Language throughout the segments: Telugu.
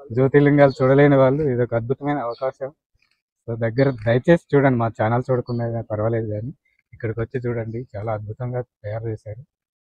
జ్యోతిర్లింగాలు చూడలేని వాళ్ళు ఇది ఒక అద్భుతమైన అవకాశం సో దగ్గర దయచేసి చూడండి మా ఛానల్ చూడకుండా అయినా పర్వాలేదు కానీ ఇక్కడికి వచ్చి చూడండి చాలా అద్భుతంగా తయారు చేశారు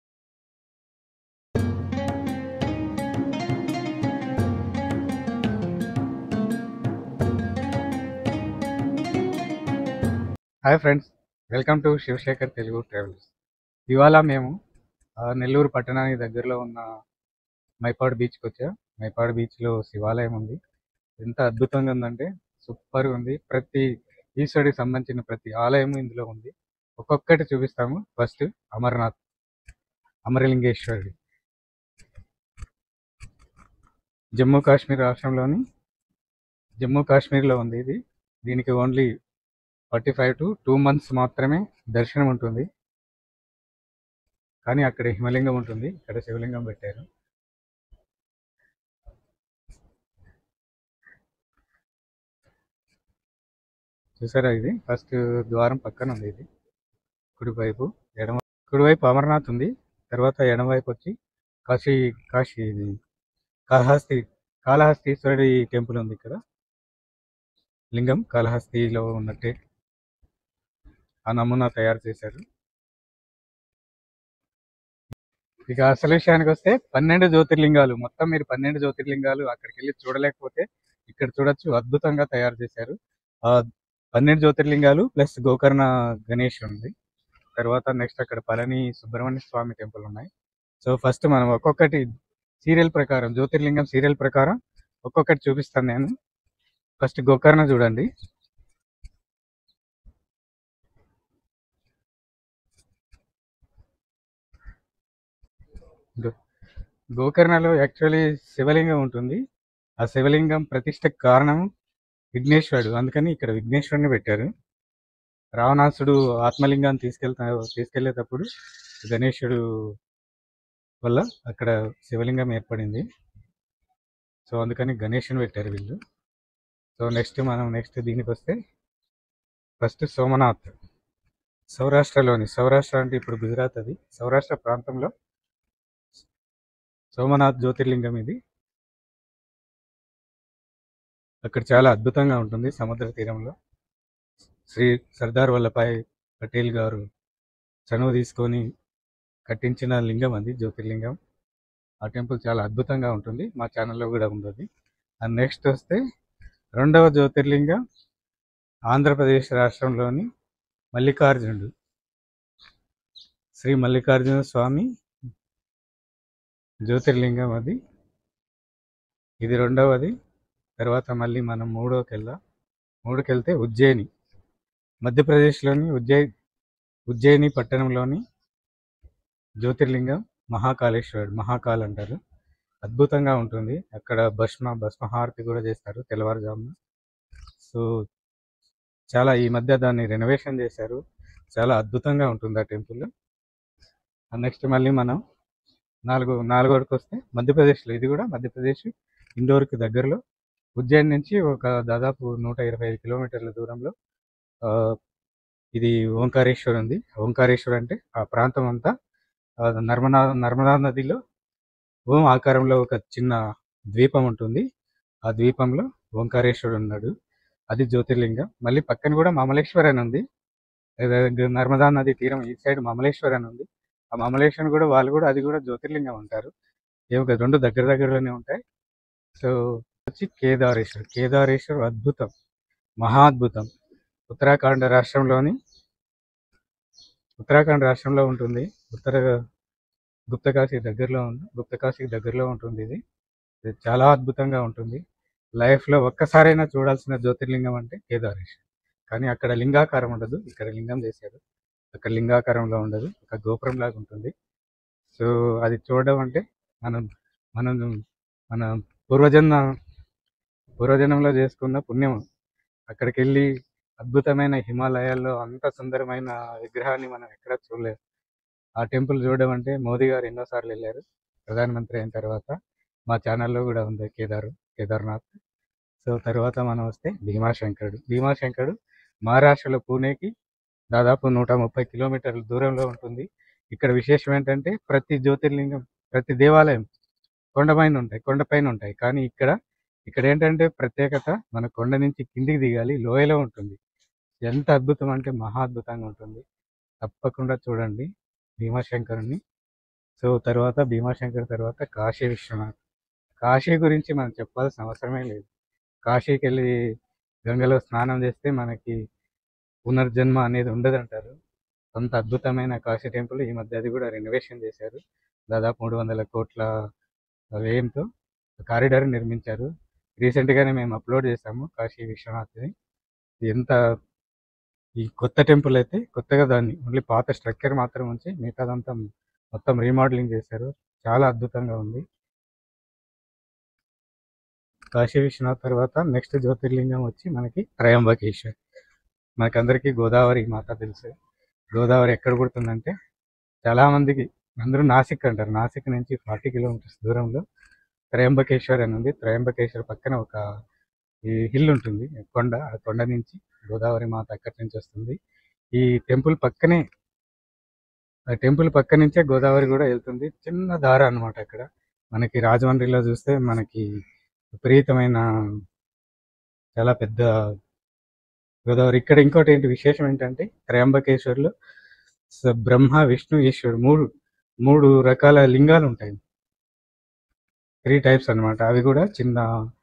hi friends welcome to Sivasekhar Telugu travels ఇవాళ మేము ఆ, నెల్లూరు పట్టణానికి దగ్గరలో ఉన్న మైపాడు బీచ్కి వచ్చాం మైపాడు బీచ్లో శివాలయం ఉంది ఎంత అద్భుతంగా ఉందంటే సూపర్గా ఉంది ప్రతి ఈశ్వరుడికి సంబంధించిన ప్రతి ఆలయం ఇందులో ఉంది ఒక్కొక్కటి చూపిస్తాము ఫస్ట్ అమర్నాథ్ అమరలింగేశ్వరుడి జమ్మూ కాశ్మీర్ రాష్ట్రంలోని జమ్మూ కాశ్మీర్లో ఉంది ఇది దీనికి only forty five to two months మాత్రమే దర్శనం ఉంటుంది కానీ అక్కడ హిమలింగం ఉంటుంది ఇక్కడ శివలింగం పెట్టారు చూసారా ఇది ఫస్ట్ ద్వారం పక్కన ఉంది ఇది కుడివైపు ఎడమ కుడివైపు అమర్నాథ్ ఉంది తర్వాత ఎడమవైపు వచ్చి కాశీ కాశీ ఇది కాళహస్తి కాళహస్తీశ్వరుడి టెంపుల్ ఉంది ఇక్కడ లింగం కాళహస్తిలో ఉన్నట్టే ఆ నమూనా తయారు చేశారు ఇక అసలు విషయానికి వస్తే పన్నెండు జ్యోతిర్లింగాలు మొత్తం మీరు పన్నెండు జ్యోతిర్లింగాలు అక్కడికి వెళ్ళి చూడలేకపోతే ఇక్కడ చూడొచ్చు అద్భుతంగా తయారు చేశారు ఆ పన్నెండు జ్యోతిర్లింగాలు ప్లస్ గోకర్ణ గణేష్ ఉంది తర్వాత నెక్స్ట్ అక్కడ పళని సుబ్రహ్మణ్య స్వామి టెంపుల్ ఉన్నాయి సో ఫస్ట్ మనం ఒక్కొక్కటి సీరియల్ ప్రకారం జ్యోతిర్లింగం సీరియల్ ప్రకారం ఒక్కొక్కటి చూపిస్తాను నేను ఫస్ట్ గోకర్ణ చూడండి గో- గోకర్ణలో యాక్చువల్లీ శివలింగం ఉంటుంది ఆ శివలింగం ప్రతిష్టకు కారణం విఘ్నేశ్వరుడు అందుకని ఇక్కడ విఘ్నేశ్వరుని పెట్టారు రావణాసుడు ఆత్మలింగాన్ని తీసుకెళ్తా తీసుకెళ్లేటప్పుడు గణేశుడు వల్ల అక్కడ శివలింగం ఏర్పడింది సో అందుకని గణేషుని పెట్టారు వీళ్ళు సో నెక్స్ట్ మనం నెక్స్ట్ దీనికి వస్తే ఫస్ట్ సోమనాథ్ సౌరాష్ట్రలోని సౌరాష్ట్ర అంటే ఇప్పుడు గుజరాత్ అది సౌరాష్ట్ర ప్రాంతంలో సోమనాథ్ జ్యోతిర్లింగం ఇది అక్కడ చాలా అద్భుతంగా ఉంటుంది సముద్ర తీరంలో శ్రీ సర్దార్ వల్లభాయ్ పటేల్ గారు చనువు తీసుకొని కట్టించిన లింగం అది జ్యోతిర్లింగం ఆ టెంపుల్ చాలా అద్భుతంగా ఉంటుంది మా ఛానల్లో కూడా ఉంది అది అండ్ నెక్స్ట్ వస్తే రెండవ జ్యోతిర్లింగం ఆంధ్రప్రదేశ్ రాష్ట్రంలోని మల్లికార్జునుడు శ్రీ మల్లికార్జున స్వామి జ్యోతిర్లింగం అది ఇది రెండవది తర్వాత మళ్ళీ మనం మూడోకి వెళ్దాం మూడుకి వెళ్తే ఉజ్జయిని మధ్యప్రదేశ్లోని ఉజ్జయి ఉజ్జయిని పట్టణంలోని జ్యోతిర్లింగం మహాకాళేశ్వరుడు మహాకాల్ అంటారు అద్భుతంగా ఉంటుంది అక్కడ భస్మ భస్మహారతి కూడా చేస్తారు తెల్లవారుజామున సో చాలా ఈ మధ్య దాన్ని రెనోవేషన్ చేశారు చాలా అద్భుతంగా ఉంటుంది ఆ టెంపుల్ నెక్స్ట్ మళ్ళీ మనం నాలుగు నాలుగోడికి వస్తే మధ్యప్రదేశ్లో ఇది కూడా మధ్యప్రదేశ్ ఇండోర్కి దగ్గరలో ఉజ్జయిన్ నుంచి ఒక దాదాపు నూట ఇరవై ఐదు కిలోమీటర్ల దూరంలో ఆ, ఇది ఓంకారేశ్వర్ ఉంది ఓంకారేశ్వర్ అంటే ఆ ప్రాంతం అంతా ఆ, నర్మదా నర్మదా నదిలో ఓం ఆకారంలో ఒక చిన్న ద్వీపం ఉంటుంది ఆ ద్వీపంలో ఓంకారేశ్వరుడు ఉన్నాడు అది జ్యోతిర్లింగం మళ్ళీ పక్కన కూడా మమలేశ్వర్ అని ఉంది ఏదో నర్మదా నది తీరం ఈ సైడ్ మమలేశ్వర్ అని ఉంది ఆ మమలేశ్వరం కూడా వాళ్ళు కూడా అది కూడా జ్యోతిర్లింగం అంటారు ఏమో కదా, రెండు దగ్గర దగ్గరలోనే ఉంటాయి సో వచ్చి కేదారేశ్వర్ కేదారేశ్వర్ అద్భుతం మహా అద్భుతం ఉత్తరాఖండ్ రాష్ట్రంలోని ఉత్తరాఖండ్ రాష్ట్రంలో ఉంటుంది ఉత్తర గుప్తకాశీ దగ్గరలో ఉంది గుప్తకాశీకి దగ్గరలో ఉంటుంది ఇది ఇది చాలా అద్భుతంగా ఉంటుంది లైఫ్లో ఒక్కసారైనా చూడాల్సిన జ్యోతిర్లింగం అంటే కేదారేశ్వర్ కానీ అక్కడ లింగాకారం ఉండదు ఇక్కడ లింగం చేశారు అక్కడ లింగాకారంలో ఉండదు ఒక గోపురం లాగా ఉంటుంది సో అది చూడడం అంటే మనం మనం మన పూర్వజన్మ పూర్వజన్మలో చేసుకున్న పుణ్యం అక్కడికి వెళ్ళి అద్భుతమైన హిమాలయాల్లో అంత సుందరమైన విగ్రహాన్ని మనం ఎక్కడ చూడలేదు ఆ టెంపుల్ చూడడం అంటే మోదీ గారు ఎన్నోసార్లు వెళ్ళారు ప్రధానమంత్రి అయిన తర్వాత మా ఛానల్లో కూడా ఉంది కేదారు కేదార్నాథ్ సో తర్వాత మనం వస్తే భీమాశంకరుడు భీమాశంకరుడు మహారాష్ట్రలో పూణేకి దాదాపు నూట ముప్పై కిలోమీటర్ల దూరంలో ఉంటుంది ఇక్కడ విశేషం ఏంటంటే ప్రతి జ్యోతిర్లింగం ప్రతి దేవాలయం కొండపైన ఉంటాయి కొండపైన ఉంటాయి కానీ ఇక్కడ ఇక్కడ ఏంటంటే ప్రత్యేకత మన కొండ నుంచి కిందికి దిగాలి లోయలో ఉంటుంది ఎంత అద్భుతం అంటే మహా అద్భుతంగా ఉంటుంది తప్పకుండా చూడండి భీమాశంకరుని సో తర్వాత భీమాశంకర్ తర్వాత కాశీ విశ్వనాథ్ కాశీ గురించి మనం చెప్పాల్సిన అవసరమే లేదు కాశీకి వెళ్ళి గంగలో స్నానం చేస్తే మనకి పునర్జన్మ అనేది ఉండదు అంటారు అంత అద్భుతమైన కాశీ టెంపుల్ ఈ మధ్య అది కూడా రెనోవేషన్ చేశారు దాదాపు మూడు వందల కోట్ల వ్యయంతో కారిడార్ నిర్మించారు రీసెంట్గానే మేము అప్లోడ్ చేసాము కాశీ విశ్వనాథ్ని ఎంత ఈ కొత్త టెంపుల్ అయితే కొత్తగా దాన్ని ఓన్లీ పాత స్ట్రక్చర్ మాత్రం ఉంచి మిగతాదంతా మొత్తం రీమోడలింగ్ చేశారు చాలా అద్భుతంగా ఉంది కాశీ విశ్వనాథ్ తర్వాత నెక్స్ట్ జ్యోతిర్లింగం వచ్చి మనకి త్రయంబకేశ్వర్ మనకందరికీ గోదావరి మాత తెలుసు గోదావరి ఎక్కడ పుడుతుందంటే చాలా మందికి అందరూ నాసిక్ అంటారు నాసిక్ నుంచి ఫార్టీ కిలోమీటర్స్ దూరంలో త్రయంబకేశ్వర్ అని ఉంది త్రయంబకేశ్వర్ పక్కన ఒక ఈ హిల్ ఉంటుంది కొండ ఆ కొండ నుంచి గోదావరి మాత అక్కడి నుంచి వస్తుంది ఈ టెంపుల్ పక్కనే ఆ టెంపుల్ పక్క నుంచే గోదావరి కూడా వెళ్తుంది చిన్న దార అన్నమాట అక్కడ మనకి రాజమండ్రిలో చూస్తే మనకి విపరీతమైన చాలా పెద్ద గోదావరి ఇక్కడ ఇంకోటి ఏంటి విశేషం ఏంటంటే త్రయంబకేశ్వర్లో స- బ్రహ్మ విష్ణు ఈశ్వరుడు మూడు మూడు రకాల లింగాలు ఉంటాయి త్రీ టైప్స్ అన్నమాట అవి కూడా చిన్న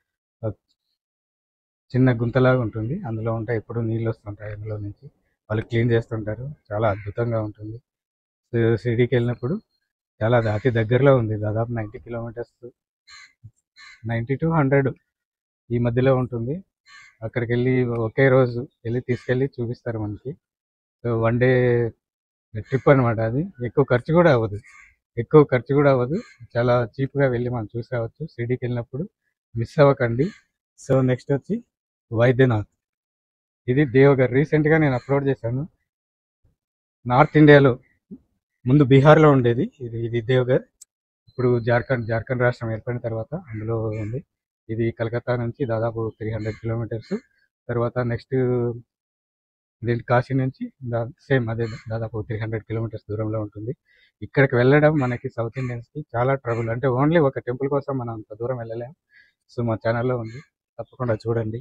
చిన్న గుంతలాగా ఉంటుంది అందులో ఉంటాయి ఎప్పుడు నీళ్ళు వస్తుంటాయి అందులో నుంచి వాళ్ళు క్లీన్ చేస్తుంటారు చాలా అద్భుతంగా ఉంటుంది షి- షిరిడీకి వెళ్ళినప్పుడు చాలా ద- అతి దగ్గరలో ఉంది దాదాపు ninety kilometres ninety to hundred ఈ మధ్యలో ఉంటుంది అక్కడికి వెళ్ళి ఒకే రోజు వెళ్ళి తీసుకెళ్ళి చూపిస్తారు మనకి సో వన్ డే ట్రిప్ అనమాట అది ఎక్కువ ఖర్చు కూడా అవ్వదు ఎక్కువ ఖర్చు కూడా అవ్వదు చాలా చీప్గా వెళ్ళి మనం చూసి రావచ్చు షిరిడీకి వెళ్ళినప్పుడు మిస్ అవ్వకండి సో నెక్స్ట్ వచ్చి వైద్యనాథ్ ఇది దేవగర్ రీసెంట్గా నేను అప్లోడ్ చేశాను నార్త్ ఇండియాలో ముందు బీహార్లో ఉండేది ఇది ఇది దేవగర్ ఇప్పుడు జార్ఖండ్ జార్ఖండ్ రాష్ట్రం ఏర్పడిన తర్వాత అందులో ఉంది ఇది కలకత్తా నుంచి దాదాపు త్రీ హండ్రెడ్ కిలోమీటర్స్ తర్వాత నెక్స్ట్ ఇదేంటి కాశీ నుంచి సేమ్ అదే దాదాపు త్రీ హండ్రెడ్ కిలోమీటర్స్ దూరంలో ఉంటుంది ఇక్కడికి వెళ్ళడం మనకి సౌత్ ఇండియన్స్కి చాలా ట్రబుల్ అంటే ఓన్లీ ఒక టెంపుల్ కోసం మనం అంత దూరం వెళ్ళలేం సో మా ఛానల్లో ఉంది తప్పకుండా చూడండి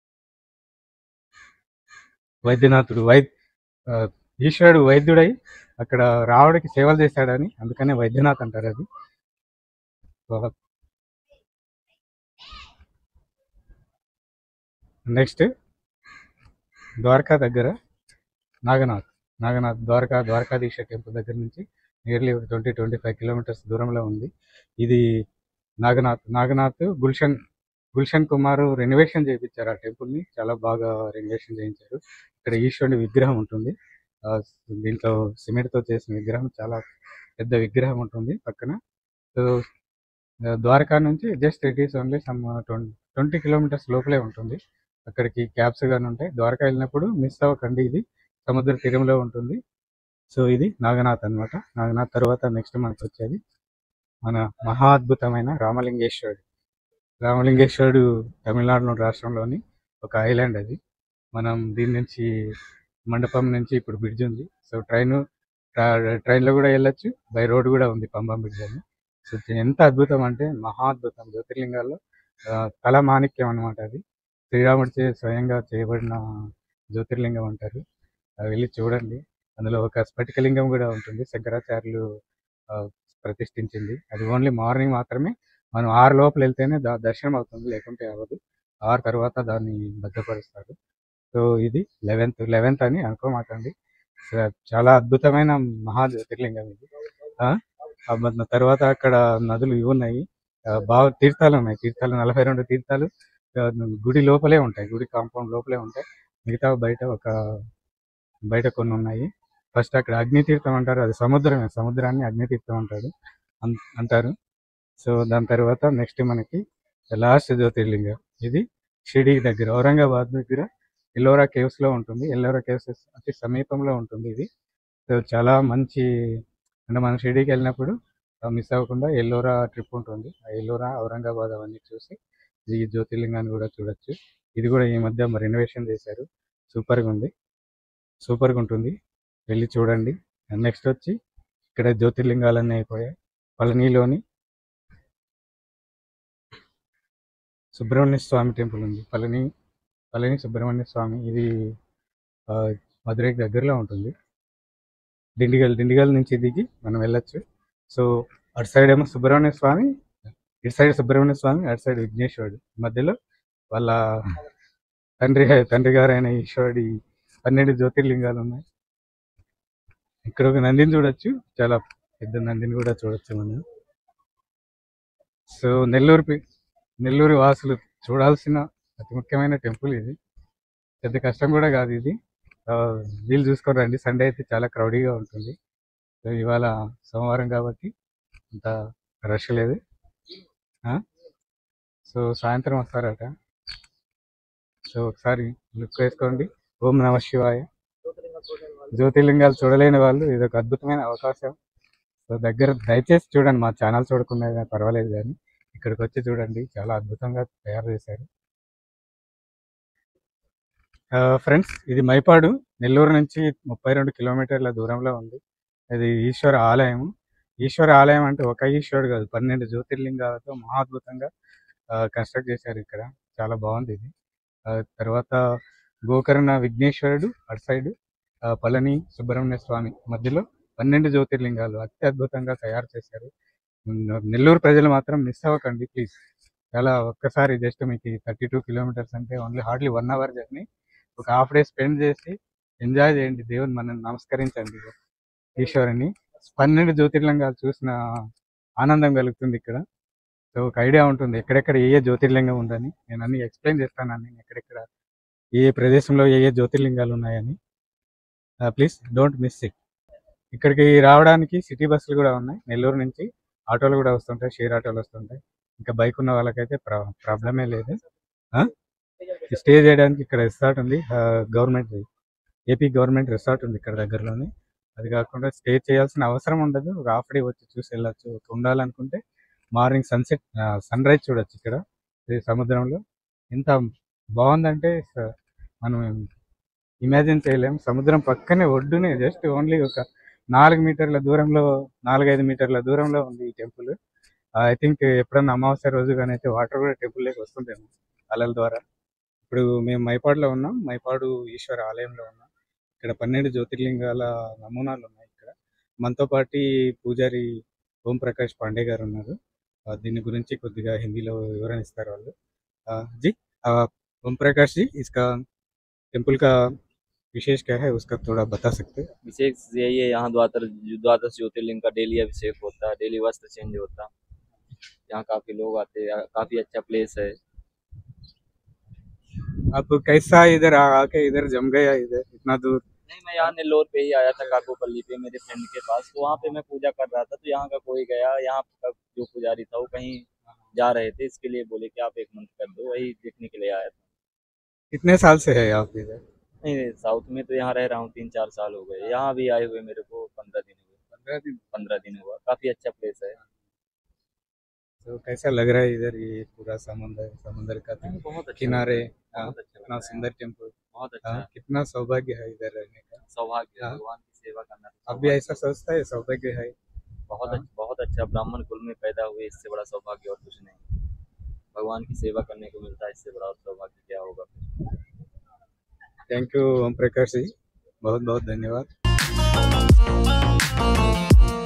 వైద్యనాథుడు వై ఆ, ఈశ్వరుడు వైద్యుడై అక్కడ రావుడికి సేవలు చేశాడని అందుకనే వైద్యనాథ్ అంటారు అది నెక్స్ట్ ద్వారకా దగ్గర నాగనాథ్ నాగనాథ్ ద్వారకా ద్వారకాధీశ టెంపుల్ దగ్గర నుంచి నియర్లీ ఒక ట్వంటీ ట్వంటీ ఫైవ్ కిలోమీటర్స్ దూరంలో ఉంది ఇది నాగనాథ్ నాగనాథ్ గుల్షన్ గుల్షన్ కుమార్ రెనోవేషన్ చేయించారు ఆ టెంపుల్ని చాలా బాగా రెనోవేషన్ చేయించారు ఇక్కడ ఈశ్వరుని విగ్రహం ఉంటుంది ఆ, దీంట్లో సిమెంట్తో చేసిన విగ్రహం చాలా పెద్ద విగ్రహం ఉంటుంది పక్కన సో ఆ, ద్వారకా నుంచి just it is only some twenty kilometres లోపలే ఉంటుంది అక్కడికి క్యాబ్స్ కానీ ఉంటాయి ద్వారకా వెళ్ళినప్పుడు మిస్ అవ్వకండి ఇది సముద్ర తీరంలో ఉంటుంది సో ఇది నాగనాథ్ అన్నమాట నాగనాథ్ తర్వాత నెక్స్ట్ మనకు వచ్చేది మన మహా అద్భుతమైన రామలింగేశ్వరుడు రామలింగేశ్వరుడు తమిళనాడు రాష్ట్రంలోని ఒక ఐలాండ్ అది మనం దీని నుంచి మండపం నుంచి ఇప్పుడు బ్రిడ్జ్ ఉంది సో ట్రైన్ ట్రైన్లో కూడా వెళ్ళొచ్చు బై రోడ్ కూడా ఉంది పంబం బ్రిడ్జ్ అని సో ఎంత అద్భుతం అంటే మహా అద్భుతం జ్యోతిర్లింగాల్లో ఆ, తల మాణిక్యం అనమాట అది శ్రీరాముడి చే స్వయంగా చేయబడిన జ్యోతిర్లింగం అంటారు అది వెళ్ళి చూడండి అందులో ఒక స్ఫటికలింగం కూడా ఉంటుంది శంకరాచార్యులు ఆ, ప్రతిష్ఠించింది అది ఓన్లీ మార్నింగ్ మాత్రమే మనం ఆరు లోపల వెళ్తేనే దా దర్శనం అవుతుంది లేకుంటే అవ్వదు ఆరు తర్వాత దాన్ని భద్రపరుస్తారు సో ఇది లెవెన్త్ లెవెన్త్ అని అనుకోమాకండి సో చాలా అద్భుతమైన మహా జ్యోతిర్లింగం ఇది ఆ, ఆ మన తర్వాత అక్కడ నదులు ఇవి ఉన్నాయి ఆ, బాగా తీర్థాలు ఉన్నాయి తీర్థాలు నలభై రెండు తీర్థాలు ఆ, గుడి లోపలే ఉంటాయి గుడి కాంపౌండ్ లోపలే ఉంటాయి మిగతా బయట ఒక బయట కొన్ని ఉన్నాయి ఫస్ట్ అక్కడ అగ్నితీర్థం అంటారు అది సముద్రమే సముద్రాన్ని అగ్నితీర్థం అంటారు అన్- అంటారు సో దాని తర్వాత నెక్స్ట్ మనకి లాస్ట్ జ్యోతిర్లింగం ఇది షిరిడి దగ్గర ఔరంగాబాద్ దగ్గర ఎల్లోరా కేవ్స్ లో ఉంటుంది ఎల్లోరా కేవ్స్ అతి సమీపంలో ఉంటుంది ఇది సో చాలా మంచి అంటే మనం షిరిడీకి వెళ్ళినప్పుడు మిస్ అవ్వకుండా ఎల్లోరా ట్రిప్ ఉంటుంది ఆ ఎల్లోరా ఔరంగాబాద్ అవన్నీ చూసి ఈ జ్యోతిర్లింగాన్ని కూడా చూడొచ్చు ఇది కూడా ఈ మధ్య రెనోవేషన్ చేశారు సూపర్గా ఉంది సూపర్గా ఉంటుంది వెళ్ళి చూడండి నెక్స్ట్ వచ్చి ఇక్కడ జ్యోతిర్లింగాలన్నీ అయిపోయాయి పళనిలోని సుబ్రహ్మణ్య స్వామి టెంపుల్ ఉంది పళని పళని సుబ్రహ్మణ్య స్వామి ఇది ఆ, మధురైకి దగ్గరలో ఉంటుంది డిండిగల్ డిండిగల్ నుంచి దిగి మనం వెళ్ళొచ్చు సో అటు సైడ్ ఏమో సుబ్రహ్మణ్య స్వామి ఇటు సైడ్ సుబ్రహ్మణ్య స్వామి అటు సైడ్ విఘ్నేశ్వరుడు మధ్యలో వాళ్ళ తండ్రి తండ్రి గారైన ఈశ్వరుడి పన్నెండు జ్యోతిర్లింగాలు ఉన్నాయి ఇక్కడ ఒక నందిని చూడొచ్చు చాలా పెద్ద నందిని కూడా చూడొచ్చు మనం సో నెల్లూరు పి- నెల్లూరు వాసులు చూడాల్సిన అతి ముఖ్యమైన టెంపుల్ ఇది పెద్ద కష్టం కూడా కాదు ఇది ఆ, వీలు చూసుకొని రండి సండే అయితే చాలా క్రౌడీగా ఉంటుంది సో ఇవాళ సోమవారం కాబట్టి అంత రష్ లేదు ఆ? సో సాయంత్రం వస్తారట సో ఒకసారి లుక్ వేసుకోండి ఓం నమ శివాయ జ్యోతిర్లింగాలు చూడలేని వాళ్ళు ఇది ఒక అద్భుతమైన అవకాశం సో దగ్గర దయచేసి చూడండి మా ఛానల్ చూడకుండా అయినా పర్వాలేదు కానీ ఇక్కడికి వచ్చి చూడండి చాలా అద్భుతంగా తయారు చేశారు ఫ్రెండ్స్ ఇది మైపాడు నెల్లూరు నుంచి ముప్పై రెండు కిలోమీటర్ల దూరంలో ఉంది ఇది ఈశ్వర ఆలయం ఈశ్వర ఆలయం అంటే ఒక ఈశ్వరుడు కాదు పన్నెండు జ్యోతిర్లింగాలతో మహా అద్భుతంగా కన్స్ట్రక్ట్ చేశారు ఇక్కడ చాలా బాగుంది ఇది ఆ, తర్వాత గోకర్ణ విఘ్నేశ్వరుడు అటు సైడ్ పళని సుబ్రహ్మణ్య స్వామి మధ్యలో పన్నెండు జ్యోతిర్లింగాలు అత్యద్భుతంగా తయారు చేశారు ఉమ్, నెల్లూరు ప్రజలు మాత్రం మిస్ అవ్వకండి ప్లీజ్ చాలా ఒక్కసారి జస్ట్ మీకు థర్టీ టూ కిలోమీటర్స్ అంటే only hardly one hour journey ఒక హాఫ్ డే స్పెండ్ చేసి ఎంజాయ్ చేయండి దేవుని మనం నమస్కరించండి ఈశ్వరుని పన్నెండు జ్యోతిర్లింగాలు చూసిన ఆనందం కలుగుతుంది ఇక్కడ సో ఒక ఐడియా ఉంటుంది ఎక్కడెక్కడ ఏ ఏ జ్యోతిర్లింగం ఉందని నేను అన్ని ఎక్స్ప్లెయిన్ చేస్తాను అన్ని ఎక్కడెక్కడ ఏ ఏ ప్రదేశంలో ఏ ఏ జ్యోతిర్లింగాలు ఉన్నాయని ప్లీజ్ డోంట్ మిస్ ఇట్ ఇక్కడికి రావడానికి సిటీ బస్సులు కూడా ఉన్నాయి నెల్లూరు నుంచి ఆటోలు కూడా వస్తుంటాయి షేర్ ఆటోలు వస్తుంటాయి ఇంకా బైక్ ఉన్న వాళ్ళకైతే ప్రా ప్రాబ్లమే లేదు స్టే చేయడానికి ఇక్కడ రిసార్ట్ ఉంది గవర్నమెంట్ ఏపీ గవర్నమెంట్ రిసార్ట్ ఉంది ఇక్కడ దగ్గరలోనే అది కాకుండా స్టే చేయాల్సిన అవసరం ఉండదు ఒక హాఫ్ డే వచ్చి చూసి వెళ్ళచ్చు ఒక ఉండాలనుకుంటే మార్నింగ్ సన్సెట్ సన్ రైజ్ చూడొచ్చు ఇక్కడ ఈ సముద్రంలో ఎంత బాగుందంటే స- మనం ఇమాజిన్ చేయలేం సముద్రం పక్కనే ఒడ్డునే జస్ట్ ఓన్లీ ఒక నాలుగు మీటర్ల దూరంలో నాలుగైదు మీటర్ల దూరంలో ఉంది ఈ టెంపుల్ ఐ థింక్ ఎప్పుడన్నా అమావాస్య రోజు కానీ అయితే వాటర్ కూడా టెంపుల్ లేక వస్తుందేమో అలల ద్వారా ఇప్పుడు మేము మైపాడులో ఉన్నాం మైపాడు ఈశ్వర ఆలయంలో ఉన్నాం ఇక్కడ పన్నెండు జ్యోతిర్లింగాల నమూనాలు ఉన్నాయి ఇక్కడ మనతో పాటు పూజారి ఓం ప్రకాష్ పాండే గారు ఉన్నారు ఆ, దీని గురించి కొద్దిగా హిందీలో వివరణ ఇస్తారు వాళ్ళు ఆ, जी आ, ओम प्रकाश जी इसका टेम्पल का विशेष क्या है उसका थोड़ा बता सकते हैं विशेष यही है यहाँ द्वादश द्वादश ज्योतिर्लिंग का डेली अभिषेक होता है डेली वस्त्र चेंज होता है यहाँ काफी लोग आते हैं काफी अच्छा प्लेस है आप कैसा इधर आ- आके इधर जम गया इधर इतना दूर नहीं मैं यहाँ नेल्लोर पे ही आया था काकोपल्ली पे मेरे फ्रेंड के पास तो वहाँ पे मैं पूजा कर रहा था तो यहाँ का कोई गया यहाँ का जो पुजारी था वो कहीं जा रहे थे इसके लिए बोले कि आप एक मंथ कर दो वही देखने के लिए आया था कितने साल से है आप इधर नहीं साउथ में तो यहाँ रह रहा हूँ तीन चार साल हो गए यहाँ भी आए हुए मेरे को पंद्रह दिन हुए पंद्रह दिन पंद्रह दिन हुआ काफी अच्छा प्लेस है तो कैसा लग रहा है इधर ये पूरा समुंदर समुंदर का बहुत अच्छा किनारे हाँ, बहुत अच्छा इतना लग रहा है। सुंदर टेम्पल बहुत अच्छा हाँ, कितना सौभाग्य है इधर रहने का सौभाग्य हाँ। भगवान की सेवा करना तो आप भी सौभाग्य ऐसा सोचता है सौभाग्य है बहुत हाँ। अच्छा बहुत अच्छा ब्राह्मण कुल में पैदा हुए इससे बड़ा सौभाग्य और कुछ नहीं भगवान की सेवा करने को मिलता है इससे बड़ा और सौभाग्य क्या होगा थैंक यू ओम प्रकाश जी बहुत बहुत धन्यवाद